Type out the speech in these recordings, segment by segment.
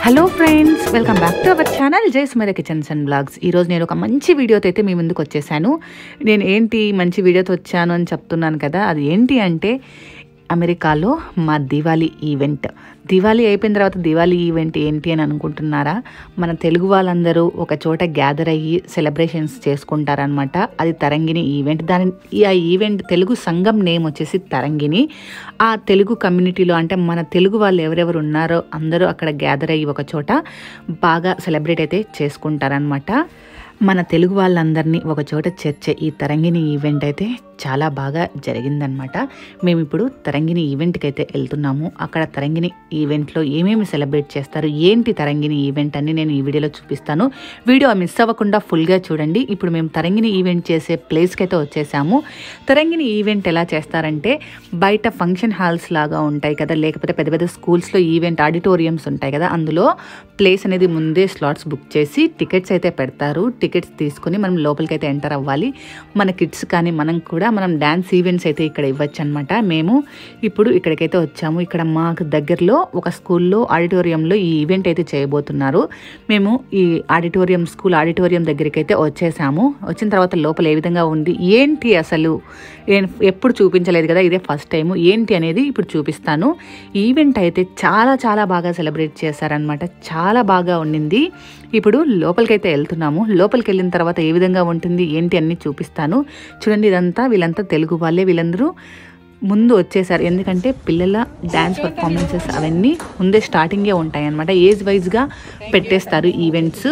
hello friends welcome back to our channel Jai Sumera kitchens and blogs ఈరోజు నేను ఒక మంచి వీడియోతో అయితే మీ ముందుకు వచ్చేసాను నేను ఏంటి మంచి వీడియోతో వచ్చాను అని చెప్తున్నాను కదా అది ఏంటి అంటే అమెరికాలో మా దివాళీ ఈవెంట్ దివాళీ అయిపోయిన తర్వాత దివాళీ ఈవెంట్ ఏంటి అని అనుకుంటున్నారా మన తెలుగు వాళ్ళందరూ ఒక చోట గ్యాదర్ అయ్యి సెలబ్రేషన్స్ చేసుకుంటారనమాట అది తరంగిణి ఈవెంట్ దాని ఈ- ఆ ఈవెంట్ తెలుగు సంఘం నేమ్ వచ్చేసి తరంగిణి ఆ తెలుగు కమ్యూనిటీలో అంటే మన తెలుగు వాళ్ళు ఎవరెవరు ఉన్నారో అందరూ అక్కడ గ్యాదర్ అయ్యి ఒక చోట బాగా సెలబ్రేట్ అయితే చేసుకుంటారనమాట మన తెలుగు వాళ్ళందరినీ ఒక చోట చేర్చే ఈ తరంగిణి ఈవెంట్ అయితే చాలా బాగా జరిగిందనమాట మేము ఇప్పుడు తరంగిణి ఈవెంట్కి అయితే వెళ్తున్నాము అక్కడ తరంగిణి ఈవెంట్లో ఏమేమి సెలబ్రేట్ చేస్తారు ఏంటి తరంగిణి ఈవెంట్ అని నేను ఈ వీడియోలో చూపిస్తాను వీడియో మిస్ అవ్వకుండా ఫుల్గా చూడండి ఇప్పుడు మేము తరంగిణి ఈవెంట్ చేసే ప్లేస్కి అయితే వచ్చేసాము తరంగిణి ఈవెంట్ ఎలా చేస్తారంటే బయట ఫంక్షన్ హాల్స్ లాగా ఉంటాయి కదా లేకపోతే పెద్ద పెద్ద స్కూల్స్లో ఈవెంట్ ఆడిటోరియంస్ ఉంటాయి కదా అందులో ప్లేస్ అనేది ముందే స్లాట్స్ బుక్ చేసి టికెట్స్ అయితే పెడతారు టికెట్స్ తీసుకుని మనం లోపలికి అయితే ఎంటర్ అవ్వాలి మన కిడ్స్ కానీ మనం కూడా మనం డ్యాన్స్ ఈవెంట్స్ అయితే ఇక్కడ ఇవ్వచ్చు అనమాట మేము ఇప్పుడు ఇక్కడికైతే వచ్చాము ఇక్కడ మాకు దగ్గరలో ఒక స్కూల్లో ఆడిటోరియంలో ఈ ఈవెంట్ అయితే చేయబోతున్నారు మేము ఈ ఆడిటోరియం స్కూల్ ఆడిటోరియం దగ్గరికి అయితే వచ్చేసాము వచ్చిన తర్వాత లోపల ఏ విధంగా ఉంది ఏంటి అసలు నేను ఎప్పుడు చూపించలేదు కదా ఇదే ఫస్ట్ టైం ఏంటి అనేది ఇప్పుడు చూపిస్తాను ఈవెంట్ అయితే చాలా చాలా బాగా సెలబ్రేట్ చేశారనమాట చాలా బాగా ఉండింది ఇప్పుడు లోపలికైతే వెళ్తున్నాము లోపలికి వెళ్ళిన తర్వాత ఏ విధంగా ఉంటుంది ఏంటి అన్ని చూపిస్తాను చూడండి ఇదంతా వీళ్ళంతా తెలుగు వాళ్ళే వీళ్ళందరూ ముందు వచ్చేసారు ఎందుకంటే పిల్లల డ్యాన్స్ పర్ఫార్మెన్సెస్ అవన్నీ ముందే స్టార్టింగే ఉంటాయి అనమాట ఏజ్ వైజ్గా పెట్టేస్తారు ఈవెంట్స్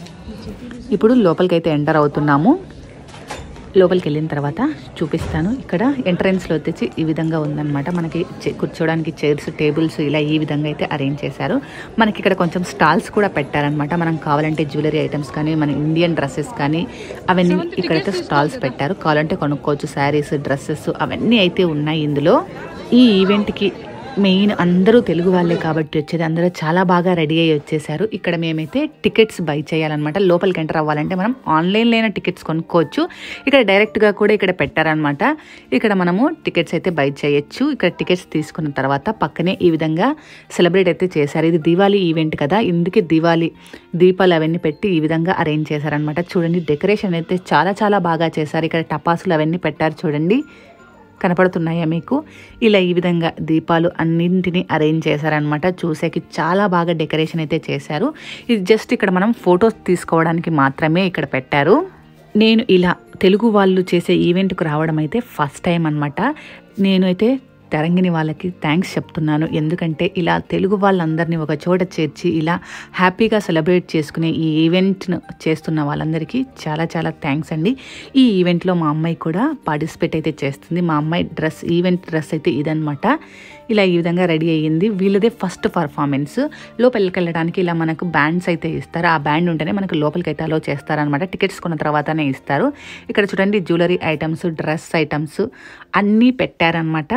ఇప్పుడు లోపలికైతే ఎంటర్ అవుతున్నాము లోపలికి వెళ్ళిన తర్వాత చూపిస్తాను ఇక్కడ ఎంట్రన్స్లో వచ్చేసి ఈ విధంగా ఉందన్నమాట మనకి చే- కూర్చోడానికి చైర్స్ టేబుల్స్ ఇలా ఈ విధంగా అయితే అరేంజ్ చేశారు మనకి ఇక్కడ కొంచెం స్టాల్స్ కూడా పెట్టారనమాట మనం కావాలంటే జ్యువెలరీ ఐటమ్స్ కానీ మన ఇండియన్ డ్రెస్సెస్ కానీ అవన్నీ ఇక్కడైతే స్టాల్స్ పెట్టారు కావాలంటే కొనుక్కోవచ్చు శారీస్ డ్రెస్సెస్ అవన్నీ అయితే ఉన్నాయి ఇందులో ఈ ఈవెంట్కి మెయిన్ అందరూ తెలుగు వాళ్ళే కాబట్టి వచ్చేది అందరూ చాలా బాగా రెడీ అయ్యి వచ్చేసారు ఇక్కడ మేమైతే టికెట్స్ బై చేయాలన్నమాట లోపలికి ఎంటర్ అవ్వాలంటే మనం ఆన్లైన్లో టికెట్స్ కొనుక్కోవచ్చు ఇక్కడ డైరెక్ట్గా కూడా ఇక్కడ పెట్టారనమాట ఇక్కడ మనము టికెట్స్ అయితే బై చేయొచ్చు ఇక్కడ టికెట్స్ తీసుకున్న తర్వాత పక్కనే ఈ విధంగా సెలబ్రేట్ అయితే చేశారు ఇది దివాళీ ఈవెంట్ కదా ఇందుకే దివాళీ దీపాలు అవన్నీ పెట్టి ఈ విధంగా అరేంజ్ చేశారనమాట చూడండి డెకరేషన్ అయితే చాలా చాలా బాగా చేశారు ఇక్కడ టపాసులు అవన్నీ పెట్టారు చూడండి కనపడుతున్నాయా మీకు ఇలా ఈ విధంగా దీపాలు అన్నింటినీ అరేంజ్ చేశారనమాట చూసేకి చాలా బాగా డెకరేషన్ అయితే చేశారు ఇది జస్ట్ ఇక్కడ మనం ఫొటోస్ తీసుకోవడానికి మాత్రమే ఇక్కడ పెట్టారు నేను ఇలా తెలుగు వాళ్ళు చేసే ఈవెంట్కు రావడం అయితే ఫస్ట్ టైం అనమాట నేనైతే తరంగిణి వాళ్ళకి థ్యాంక్స్ చెప్తున్నాను ఎందుకంటే ఇలా తెలుగు వాళ్ళందరినీ ఒక చోట చేర్చి ఇలా హ్యాపీగా సెలబ్రేట్ చేసుకునే ఈ ఈవెంట్ను చేస్తున్న వాళ్ళందరికీ చాలా చాలా థ్యాంక్స్ అండి ఈ ఈవెంట్లో మా అమ్మాయి కూడా పార్టిసిపేట్ అయితే చేస్తుంది మా అమ్మాయి డ్రెస్ ఈవెంట్ డ్రెస్ అయితే ఇదనమాట ఇలా ఈ విధంగా రెడీ అయ్యింది వీళ్ళదే ఫస్ట్ పర్ఫార్మెన్స్ లోపలికి వెళ్ళడానికి ఇలా మనకు బ్యాండ్స్ అయితే ఇస్తారు ఆ బ్యాండ్ ఉంటేనే మనకు లోపలికి అయితే అలో చేస్తారనమాట టికెట్స్ కొన్న తర్వాతనే ఇస్తారు ఇక్కడ చూడండి జ్యువెలరీ ఐటమ్స్ డ్రెస్ ఐటమ్స్ అన్నీ పెట్టారనమాట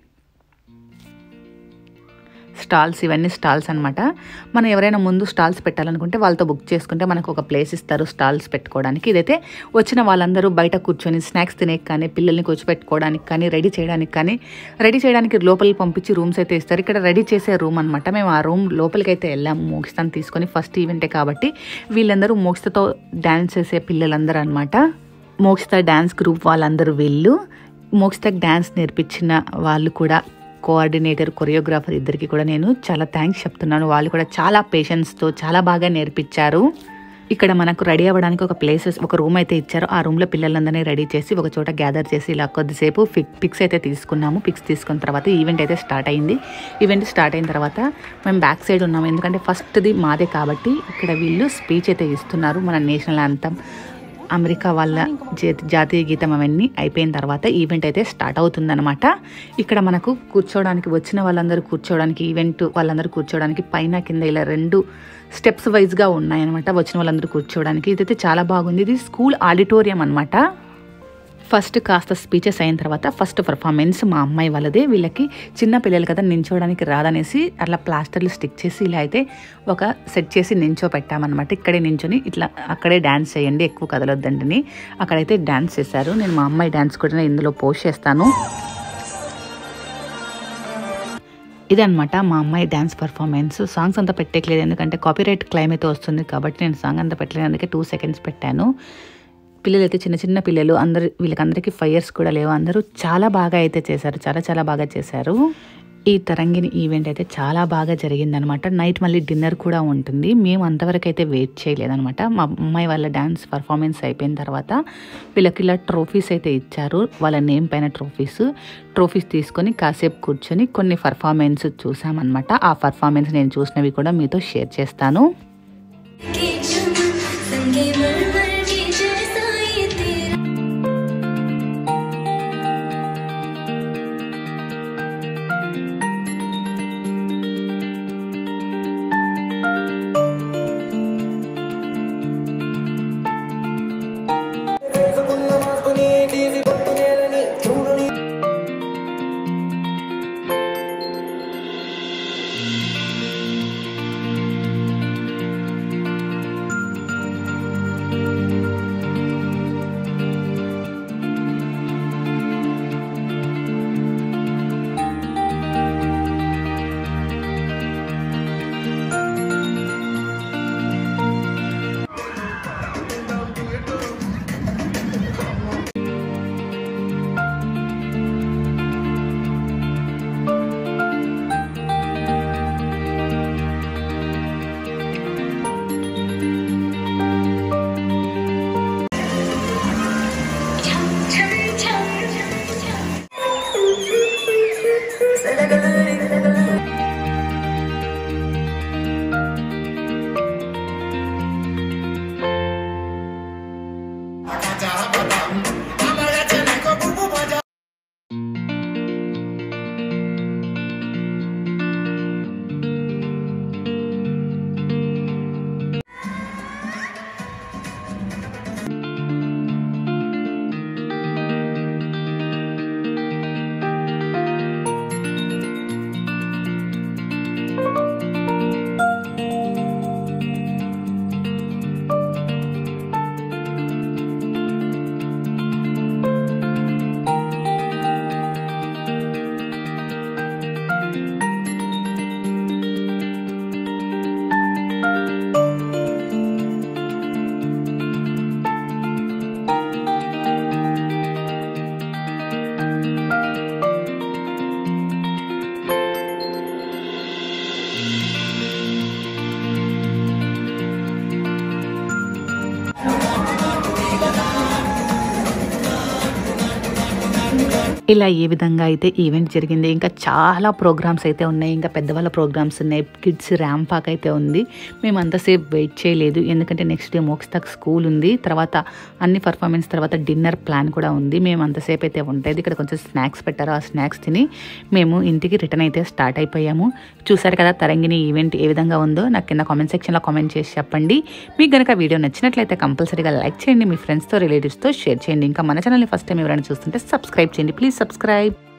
స్టాల్స్ ఇవన్నీ స్టాల్స్ అనమాట మనం ఎవరైనా ముందు స్టాల్స్ పెట్టాలనుకుంటే వాళ్ళతో బుక్ చేసుకుంటే మనకు ఒక ప్లేస్ ఇస్తారు స్టాల్స్ పెట్టుకోవడానికి ఇదైతే వచ్చిన వాళ్ళందరూ బయట కూర్చొని స్నాక్స్ తినే కానీ పిల్లల్ని కూర్చోపెట్టుకోవడానికి కానీ రెడీ చేయడానికి కానీ రెడీ చేయడానికి లోపలికి పంపించి రూమ్స్ అయితే ఇస్తారు ఇక్కడ రెడీ చేసే రూమ్ అనమాట మేము ఆ రూమ్ లోపలికి అయితే వెళ్ళాము మోగిస్తాను తీసుకొని ఫస్ట్ ఈవెంటే కాబట్టి వీళ్ళందరూ మోగిస్తతో డ్యాన్స్ చేసే పిల్లలందరూ అనమాట మోగిస్తా డ్యాన్స్ గ్రూప్ వాళ్ళందరూ వీళ్ళు మోగిస్తాకి డ్యాన్స్ నేర్పించిన వాళ్ళు కూడా కోఆర్డినేటర్ కొరియోగ్రాఫర్ ఇద్దరికి కూడా నేను చాలా థ్యాంక్స్ చెప్తున్నాను వాళ్ళు కూడా చాలా పేషెన్స్తో చాలా బాగా నేర్పించారు ఇక్కడ మనకు రెడీ అవ్వడానికి ఒక ప్లేసెస్ ఒక రూమ్ అయితే ఇచ్చారు ఆ రూమ్లో పిల్లలందరినీ రెడీ చేసి ఒక చోట గ్యాదర్ చేసి ఇలా కొద్దిసేపు పిక్ పిక్స్ అయితే తీసుకున్నాము పిక్స్ తీసుకున్న తర్వాత ఈవెంట్ అయితే స్టార్ట్ అయింది ఈవెంట్ స్టార్ట్ అయిన తర్వాత మేము బ్యాక్ సైడ్ ఉన్నాము ఎందుకంటే ఫస్ట్ది మాదే కాబట్టి ఇక్కడ వీళ్ళు స్పీచ్ అయితే ఇస్తున్నారు మన నేషనల్ అంతం అమెరికా వాళ్ళ జే- జాతీయ గీతం అవన్నీ అయిపోయిన తర్వాత ఈవెంట్ అయితే స్టార్ట్ అవుతుందన్నమాట ఇక్కడ మనకు కూర్చోవడానికి వచ్చిన వాళ్ళందరూ కూర్చోవడానికి ఈవెంట్ వాళ్ళందరూ కూర్చోవడానికి పైన కింద ఇలా రెండు స్టెప్స్ వైజ్గా ఉన్నాయన్నమాట వచ్చిన వాళ్ళందరూ కూర్చోవడానికి ఇదైతే చాలా బాగుంది ఇది స్కూల్ ఆడిటోరియం అన్నమాట ఫస్ట్ కాస్త స్పీచెస్ అయిన తర్వాత ఫస్ట్ పర్ఫార్మెన్స్ మా అమ్మాయి వాళ్ళదే వీళ్ళకి చిన్న పిల్లలు కదా నించోవడానికి రాదనేసి అట్లా ప్లాస్టర్లు స్టిక్ చేసి ఇలా అయితే ఒక సెట్ చేసి నించో పెట్టామన్నమాట ఇక్కడే నించొని ఇట్లా అక్కడే డ్యాన్స్ చేయండి ఎక్కువ కదలొద్దండిని అక్కడైతే డ్యాన్స్ చేశారు నేను మా అమ్మాయి డ్యాన్స్ కూడా ఇందులో పోస్ట్ చేస్తాను ఇదనమాట మా అమ్మాయి డ్యాన్స్ పర్ఫార్మెన్స్ సాంగ్స్ అంతా పెట్టేయలేదు ఎందుకంటే కాపీరైట్ క్లైమ్ అయితే వస్తుంది కాబట్టి నేను సాంగ్ అంతా పెట్టలేదు అందుకే టూ సెకండ్స్ పెట్టాను పిల్లలు అయితే చిన్న చిన్న పిల్లలు అందరు వీళ్ళకందరికీ ఫైవ్ ఇయర్స్ కూడా లేవు అందరూ చాలా బాగా అయితే చేశారు చాలా చాలా బాగా చేశారు ఈ తరంగిణి ఈవెంట్ అయితే చాలా బాగా జరిగిందనమాట నైట్ మళ్ళీ డిన్నర్ కూడా ఉంటుంది మేము అంతవరకు అయితే వెయిట్ చేయలేదనమాట మా అమ్మాయి వాళ్ళ డ్యాన్స్ పర్ఫార్మెన్స్ అయిపోయిన తర్వాత వీళ్ళకి ఇలా ట్రోఫీస్ అయితే ఇచ్చారు వాళ్ళ నేమ్ పైన ట్రోఫీస్ ట్రోఫీస్ తీసుకొని కాసేపు కూర్చొని కొన్ని పర్ఫార్మెన్స్ చూసామన్నమాట ఆ పర్ఫార్మెన్స్ నేను చూసినవి కూడా మీతో షేర్ చేస్తాను के चमन संगे मरमर के जैसा ये तेरा ఇలా ఏ విధంగా అయితే ఈవెంట్ జరిగింది ఇంకా చాలా ప్రోగ్రామ్స్ అయితే ఉన్నాయి ఇంకా పెద్దవాళ్ళ ప్రోగ్రామ్స్ ఉన్నాయి కిడ్స్ ర్యాంప్ పాక్ అయితే ఉంది మేము అంతసేపు వెయిట్ చేయలేదు ఎందుకంటే నెక్స్ట్ డే మోక్స్తాక్ స్కూల్ ఉంది తర్వాత అన్ని పర్ఫార్మెన్స్ తర్వాత డిన్నర్ ప్లాన్ కూడా ఉంది మేము అంతసేపు అయితే ఉంటుంది ఇక్కడ కొంచెం స్నాక్స్ పెట్టారు ఆ స్నాక్స్ తిని మేము ఇంటికి రిటర్న్ అయితే స్టార్ట్ అయిపోయాము చూసారు కదా తరంగిణి ఈవెంట్ ఏ విధంగా ఉందో నాకు కింద కామెంట్ సెక్షన్లో కామెంట్ చేసి చెప్పండి మీకు కనుక వీడియో నచ్చినట్లయితే కంపల్సరీగా లైక్ చేయండి మీ ఫ్రెండ్స్తో రిలేటివ్స్తో షేర్ చేయండి ఇంకా మన ఛానల్ని ఫస్ట్ టైం ఎవరైనా చూస్తుంటే సబ్స్క్రైబ్ చేయండి ప్లీజ్ సబ్స్క్రైబ్